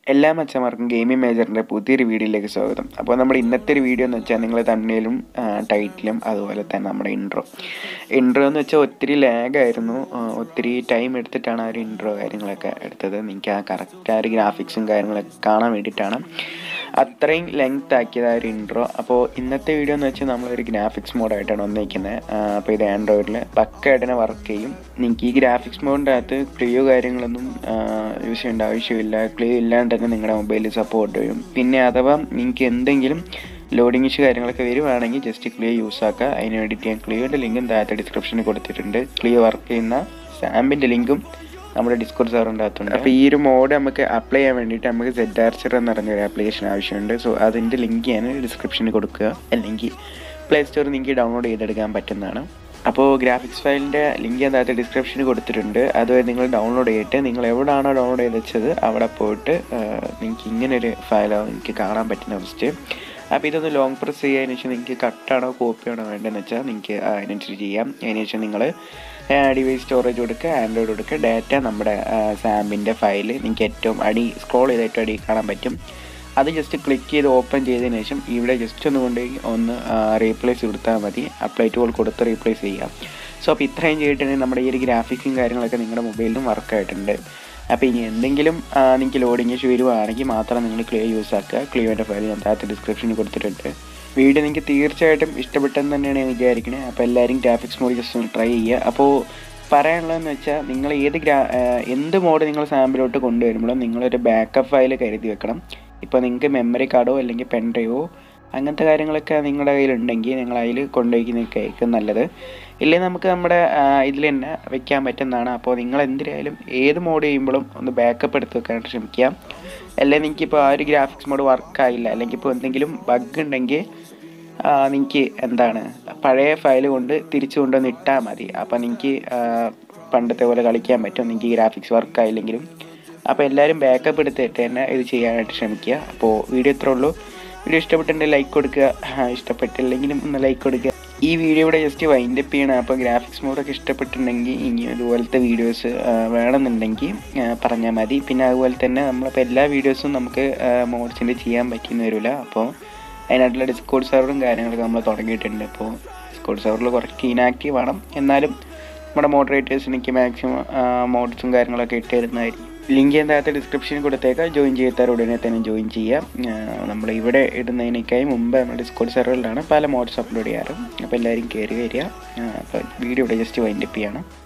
എല്ലാ മച്ചന്മാർക്കും ഗെയിമിംഗ് മേജറിൻ്റെ പുതിയൊരു വീഡിയോയിലേക്ക് സ്വാഗതം അപ്പോൾ നമ്മുടെ ഇന്നത്തെ ഒരു വീഡിയോ എന്ന് വെച്ചാൽ നിങ്ങൾ തമ്മിലും ടൈറ്റിലും അതുപോലെ തന്നെ നമ്മുടെ ഇൻട്രോ ഇൻട്രോ എന്ന് വെച്ചാൽ ഒത്തിരി ലാഗായിരുന്നു ഒത്തിരി ടൈം എടുത്തിട്ടാണ് ആ ഒരു ഇൻട്രോ കാര്യങ്ങളൊക്കെ എടുത്തത് നിങ്ങൾക്ക് ആ കറക്റ്റ് ആ ഒരു ഗ്രാഫിക്സും കാര്യങ്ങളൊക്കെ കാണാൻ വേണ്ടിയിട്ടാണ് അത്രയും ലെങ്ത് ആക്കിയത് ആ ഒരു ഇൻട്രോ അപ്പോൾ ഇന്നത്തെ വീഡിയോ എന്ന് വെച്ചാൽ നമ്മളൊരു ഗ്രാഫിക്സ് മോഡായിട്ടാണ് വന്നിരിക്കുന്നത് അപ്പോൾ ഇത് ആൻഡ്രോയിഡിൽ പക്കയായിട്ട് തന്നെ വർക്ക് ചെയ്യും നിങ്ങൾക്ക് ഈ ഗ്രാഫിക്സ് മോഡിൻ്റെ അകത്ത് ക്ലിയോ കാര്യങ്ങളൊന്നും യൂസ് ചെയ്യേണ്ട ആവശ്യമില്ല ക്ലിയോ ഇല്ലാണ്ട് തന്നെ നിങ്ങളുടെ മൊബൈലിൽ സപ്പോർട്ട് ചെയ്യും പിന്നെ അഥവാ നിങ്ങൾക്ക് എന്തെങ്കിലും ലോഡിങ് ഇഷ്യൂ കാര്യങ്ങളൊക്കെ വരുവാണെങ്കിൽ ജസ്റ്റ് ക്ലിയോ യൂസ് ആക്കുക അതിന് വേണ്ടിയിട്ട് ഞാൻ ക്ലിയോൻ്റെ ലിങ്കും താഴത്തെ ഡിസ്ക്രിപ്ഷനിൽ കൊടുത്തിട്ടുണ്ട് ക്ലിയോ വർക്ക് ചെയ്യുന്ന സാമ്പിൻ്റെ ലിങ്കും നമ്മുടെ ഡിസ്കോഡ് സെർവറിൻ്റെ അകത്തുണ്ട് അപ്പോൾ ഈ ഒരു മോഡ് നമുക്ക് അപ്ലൈ ചെയ്യാൻ വേണ്ടിയിട്ട് നമുക്ക് സെഡ് ആർച്ചർ എന്ന് പറഞ്ഞ ഒരു ആപ്ലിക്കേഷൻ ആവശ്യമുണ്ട് സോ അതിൻ്റെ ലിങ്ക് ഞാൻ ഡിസ്ക്രിപ്ഷനിൽ കൊടുക്കുക അല്ലെങ്കിൽ പ്ലേ സ്റ്റോറിൽ നിങ്ങൾക്ക് ഡൗൺലോഡ് ചെയ്തെടുക്കാൻ പറ്റുന്നതാണ് അപ്പോൾ ഗ്രാഫിക്സ് ഫയലിൻ്റെ ലിങ്ക് അതിനകത്ത് ഡിസ്ക്രിപ്ഷനിൽ കൊടുത്തിട്ടുണ്ട് അതുവരെ നിങ്ങൾ ഡൗൺലോഡ് ചെയ്തിട്ട് നിങ്ങൾ എവിടെയാണോ ഡൗൺലോഡ് ചെയ്ത് വെച്ചത് അവിടെ പോയിട്ട് നിങ്ങൾക്ക് ഇങ്ങനൊരു ഫയലോ നിങ്ങൾക്ക് കാണാൻ പറ്റുന്ന ഫസ്റ്റ് അപ്പോൾ ഇതൊന്ന് ലോങ് പ്രസ് ചെയ്യാന്ന് വെച്ചാൽ നിങ്ങൾക്ക് കട്ടാണോ കോപ്പിയാണോ വേണ്ടതെന്ന് വെച്ചാൽ നിങ്ങൾക്ക് അതിനനുസരിച്ച് ചെയ്യാം അതിന് ശേഷം നിങ്ങൾ ഡിവൈസ് സ്റ്റോറേജ് കൊടുക്കുക ആൻഡ്രോയിഡ് കൊടുക്കുക ഡാറ്റ നമ്മുടെ സാമ്പിൻ്റെ ഫയൽ നിങ്ങൾക്ക് ഏറ്റവും അടി സ്ക്രോൾ ചെയ്ത് ഏറ്റവും അടി കാണാൻ പറ്റും അത് ജസ്റ്റ് ക്ലിക്ക് ചെയ്ത് ഓപ്പൺ ചെയ്തതിന് ശേഷം ഇവിടെ ജസ്റ്റ് ഒന്ന് കൊണ്ട് ഒന്ന് റീപ്ലേസ് കൊടുത്താൽ മതി അപ്ലൈ ടു ഓൾ കൊടുത്ത് റീപ്ലേസ് ചെയ്യാം സോ അപ്പോൾ ഇത്രയും ചെയ്തിട്ടുണ്ടെങ്കിൽ നമ്മുടെ ഈ ഒരു ഗ്രാഫിക്സും കാര്യങ്ങളൊക്കെ നിങ്ങളുടെ മൊബൈലിലും വർക്കായിട്ടുണ്ട് അപ്പോൾ ഇനി എന്തെങ്കിലും നിങ്ങൾക്ക് ലോഡിങ് ഇഷ്യൂ വരുവാണെങ്കിൽ മാത്രം നിങ്ങൾ ക്ലിയോ യൂസ് ആക്കുക ക്ലിയോൻ്റെ ഫയൽ ഞാൻ താഴത്തെ ഡിസ്ക്രിപ്ഷനിൽ കൊടുത്തിട്ടുണ്ട് വീഡിയോ നിങ്ങൾക്ക് തീർച്ചയായിട്ടും ഇഷ്ടപ്പെട്ടെന്ന് തന്നെയാണ് ഞാൻ വിചാരിക്കുന്നത് അപ്പോൾ എല്ലാവരും ഗ്രാഫിക്സ് മോഡ് ജസ്റ്റ് ഒന്ന് ട്രൈ ചെയ്യുക അപ്പോൾ പറയാനുള്ളതെന്ന് വെച്ചാൽ നിങ്ങൾ ഏത് ഗ്രാ എന്ത് മോഡ് നിങ്ങൾ സാമ്പിലോട്ട് കൊണ്ടുവരുമ്പോഴും നിങ്ങളൊരു ബാക്കപ്പ് ഫയൽ കരുതി വെക്കണം ഇപ്പോൾ നിങ്ങൾക്ക് മെമ്മറി കാർഡോ അല്ലെങ്കിൽ പെൻ ഡ്രൈവോ അങ്ങനത്തെ കാര്യങ്ങളൊക്കെ നിങ്ങളുടെ കയ്യിലുണ്ടെങ്കിൽ നിങ്ങൾ അതിൽ കൊണ്ടുപോയിരിക്കുന്നതൊക്കെ നല്ലത് ഇല്ലെങ്കിൽ നമുക്ക് നമ്മുടെ ഇതിൽ തന്നെ വെക്കാൻ പറ്റുന്നതാണ് അപ്പോൾ നിങ്ങൾ എന്തിനായാലും ഏത് മോഡ് ചെയ്യുമ്പോഴും ഒന്ന് ബാക്കപ്പ് എടുത്ത് വെക്കാനായിട്ട് ശ്രമിക്കുക അല്ലെങ്കിൽ നിങ്ങൾക്ക് ഇപ്പോൾ ആ ഒരു ഗ്രാഫിക്സ് മോഡ് വർക്കായില്ല അല്ലെങ്കിൽ ഇപ്പോൾ എന്തെങ്കിലും ബഗ് ഉണ്ടെങ്കിൽ നിങ്ങൾക്ക് എന്താണ് പഴയ ഫയൽ കൊണ്ട് തിരിച്ചു കൊണ്ടുവന്ന് ഇട്ടാൽ മതി അപ്പോൾ നിങ്ങൾക്ക് പണ്ടത്തെ പോലെ കളിക്കാൻ പറ്റും നിങ്ങൾക്ക് ഗ്രാഫിക്സ് വർക്കായില്ലെങ്കിലും അപ്പോൾ എല്ലാവരും ബാക്കപ്പ് എടുത്തിട്ട് തന്നെ ഇത് ചെയ്യാനായിട്ട് ശ്രമിക്കുക അപ്പോൾ വീഡിയോ ഇത്രേ ഉള്ളൂ വീഡിയോ ഇഷ്ടപ്പെട്ടിട്ടുണ്ടെങ്കിൽ ലൈക്ക് കൊടുക്കുക ഇഷ്ടപ്പെട്ടില്ലെങ്കിലും ഒന്ന് ലൈക്ക് കൊടുക്കുക ഈ വീഡിയോ ഇവിടെ ജസ്റ്റ് വൈൻഡ് അപ്പ് ചെയ്യണം അപ്പോൾ ഗ്രാഫിക്സ് മോഡൊക്കെ ഇഷ്ടപ്പെട്ടിട്ടുണ്ടെങ്കിൽ ഇനി അതുപോലത്തെ വീഡിയോസ് വേണമെന്നുണ്ടെങ്കിൽ പറഞ്ഞാൽ മതി പിന്നെ അതുപോലെ തന്നെ നമ്മളിപ്പോൾ എല്ലാ വീഡിയോസും നമുക്ക് മോഡ്സിൻ്റെ ചെയ്യാൻ പറ്റിയെന്ന് വരില്ല അപ്പോൾ അതിനായിട്ടുള്ള ഡിസ്കോഡ് സെർവറും കാര്യങ്ങളൊക്കെ നമ്മൾ തുടങ്ങിയിട്ടുണ്ട് അപ്പോൾ ഡിസ്കോഡ് സെർവറിൽ കുറച്ച് ഇനാക്റ്റീവ് ആണ് എന്നാലും നമ്മുടെ മോഡറേറ്റേഴ്സിനൊക്കെ മാക്സിമം മോഡ്സും കാര്യങ്ങളൊക്കെ ഇട്ട് തരുന്നതായിരിക്കും ലിങ്ക് എന്താകത്ത് ഡിസ്ക്രിപ്ഷനിൽ കൊടുത്തേക്കാം ജോയിൻ ചെയ്താൽ ഉടനെ തന്നെ ജോയിൻ ചെയ്യാം നമ്മൾ ഇവിടെ ഇടുന്നതിനേക്കായി മുമ്പ് നമ്മൾ ഡിസ്കോഡ് സെർവറിലാണ് പല മോഡ്സ് അപ്ലോഡ് ചെയ്യാറ് അപ്പോൾ എല്ലാവരും കയറി വരിക അപ്പോൾ വീഡിയോ ഇവിടെ ജസ്റ്റ് വൈൻഡപ്പ് ചെയ്യണം